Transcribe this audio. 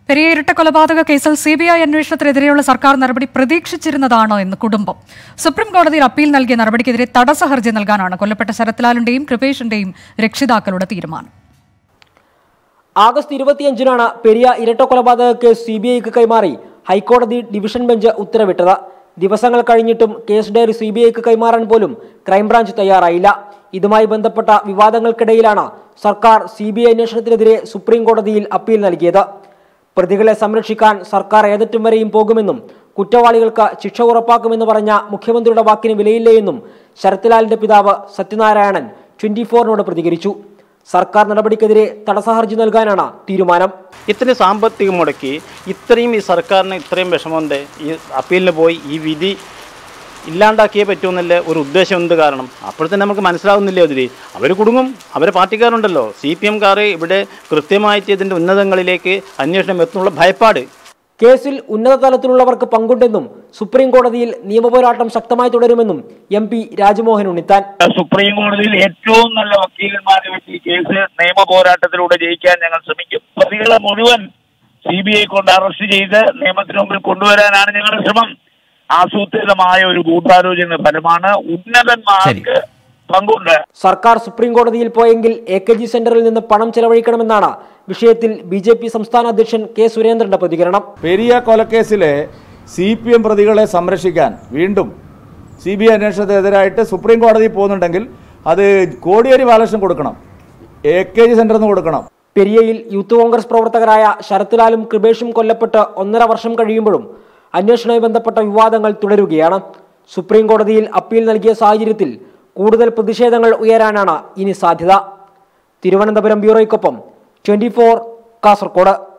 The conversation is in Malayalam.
പെരിയ ഇരട്ട കൊലപാതക കേസിൽ സി ബി ഐ അന്വേഷണത്തിനെതിരെയുള്ള സർക്കാർ നടപടി പ്രതീക്ഷിച്ചിരുന്നതാണോ എന്ന് കുടുംബം സുപ്രീം കോടതിയിൽ അപ്പീൽ നൽകിയ നടപടിക്കെതിരെ തടസ്സ ഹർജി നൽകാനാണ് കൊല്ലപ്പെട്ട ശരത്ലാലിന്റെയും കൃപേഷിന്റെയും രക്ഷിതാക്കളുടെ തീരുമാനം ആഗസ്റ്റ് ഇരുപത്തിയഞ്ചിനാണ് പെരിയ ഇരട്ട കൊലപാതക കേസ് സി ബി ഐക്ക് കൈമാറി ഹൈക്കോടതി ഡിവിഷൻ ബെഞ്ച് ഉത്തരവിട്ടത് ദിവസങ്ങൾ കഴിഞ്ഞിട്ടും കേസ് ഡയറി സി ബി ഐക്ക് കൈമാറാൻ പോലും ക്രൈംബ്രാഞ്ച് തയ്യാറായില്ല ഇതുമായി ബന്ധപ്പെട്ട വിവാദങ്ങൾക്കിടയിലാണ് സർക്കാർ സി ബി ഐ അന്വേഷണത്തിനെതിരെ സുപ്രീം കോടതിയിൽ അപ്പീൽ നൽകിയത് പ്രതികളെ സംരക്ഷിക്കാൻ സർക്കാർ ഏതറ്റം വരെയും പോകുമെന്നും കുറ്റവാളികൾക്ക് ശിക്ഷ ഉറപ്പാക്കുമെന്ന് പറഞ്ഞ മുഖ്യമന്ത്രിയുടെ വാക്കിന് വിലയില്ലേയെന്നും ശരത്ലാലിന്റെ പിതാവ് സത്യനാരായണൻ ട്വന്റി ഫോറിനോട് പ്രതികരിച്ചു സർക്കാർ നടപടിക്കെതിരെ തടസ്സ ഹർജി നൽകാനാണ് തീരുമാനം ഇത്രയും സാമ്പത്തികം മുടക്കി ഇത്രയും ഈ സർക്കാരിന് ഇത്രയും വിഷമമുണ്ട് ഈ അപ്പീലിന് പോയി ഈ വിധി ഇല്ലാണ്ടാക്കിയേ പറ്റുമെന്നല്ല ഒരു ഉദ്ദേശം എന്ത് കാരണം അപ്പോഴത്തന്നെ നമുക്ക് മനസ്സിലാവുന്നില്ലേ അതിൽ അവർ കുടുങ്ങും അവരെ പാർട്ടിക്കാരുണ്ടല്ലോ സി പി എംകാർ ഇവിടെ കൃത്യമായിട്ട് ഇതിൻ്റെ ഉന്നതങ്ങളിലേക്ക് അന്വേഷണം എത്തുന്നുള്ള ഭയപ്പാട് കേസിൽ ഉന്നത തലത്തിലുള്ളവർക്ക് പങ്കുണ്ടെന്നും സുപ്രീം കോടതിയിൽ നിയമപോരാട്ടം ശക്തമായി തുടരുമെന്നും M P Rajmohan Unnithan supreme കോടതിയിൽ ഏറ്റവും നല്ല വക്കീലന്മാരെ വെച്ച് ഈ കേസ് നിയമ പോരാട്ടത്തിലൂടെ ജയിക്കാൻ ഞങ്ങൾ ശ്രമിക്കും പ്രതികളെ മുഴുവൻ സി ബി ഐ കൊണ്ട് അറസ്റ്റ് ചെയ്ത് നിയമത്തിന് മുമ്പിൽ കൊണ്ടുവരാനാണ് ഞങ്ങളുടെ ശ്രമം ആസൂത്രിതമായ ഒരു ഗൂഢാലോചന ഫലമാണ് ഉന്നതന്മാർക്ക് പങ്കുണ്ട് സർക്കാർ സുപ്രീം കോടതിയിൽ പോയെങ്കിൽ എ കെ ജി സെന്ററിൽ നിന്ന് പണം ചെലവഴിക്കണമെന്നാണ് വിഷയത്തിൽ ബി ജെ പി സംസ്ഥാന അധ്യക്ഷൻ കെ സുരേന്ദ്രന്റെ പ്രതികരണം പെരിയ കൊലക്കേസിലെ സി പി എം പ്രതികളെ സംരക്ഷിക്കാൻ വീണ്ടും സി ബി ഐ അന്വേഷണത്തിനെതിരായിട്ട് സുപ്രീം കോടതിയിൽ പോകുന്നുണ്ടെങ്കിൽ അത് കോടിയേരി ബാലകൃഷ്ണൻ കൊടുക്കണം എ കെ ജി സെന്ററിൽ നിന്ന് കൊടുക്കണം പെരിയയിൽ യൂത്ത് കോൺഗ്രസ് പ്രവർത്തകരായ ശരത്ലാലും കൃപേഷും കൊല്ലപ്പെട്ട് ഒന്നര വർഷം കഴിയുമ്പോഴും അന്വേഷണവുമായി ബന്ധപ്പെട്ട വിവാദങ്ങൾ തുടരുകയാണ് സുപ്രീം കോടതിയിൽ അപ്പീൽ നൽകിയ സാഹചര്യത്തിൽ കൂടുതൽ പ്രതിഷേധങ്ങൾ ഉയരാനാണ് ഇനി സാധ്യത തിരുവനന്തപുരം ബ്യൂറോയ്ക്കൊപ്പം ട്വന്റി കാസർഗോഡ്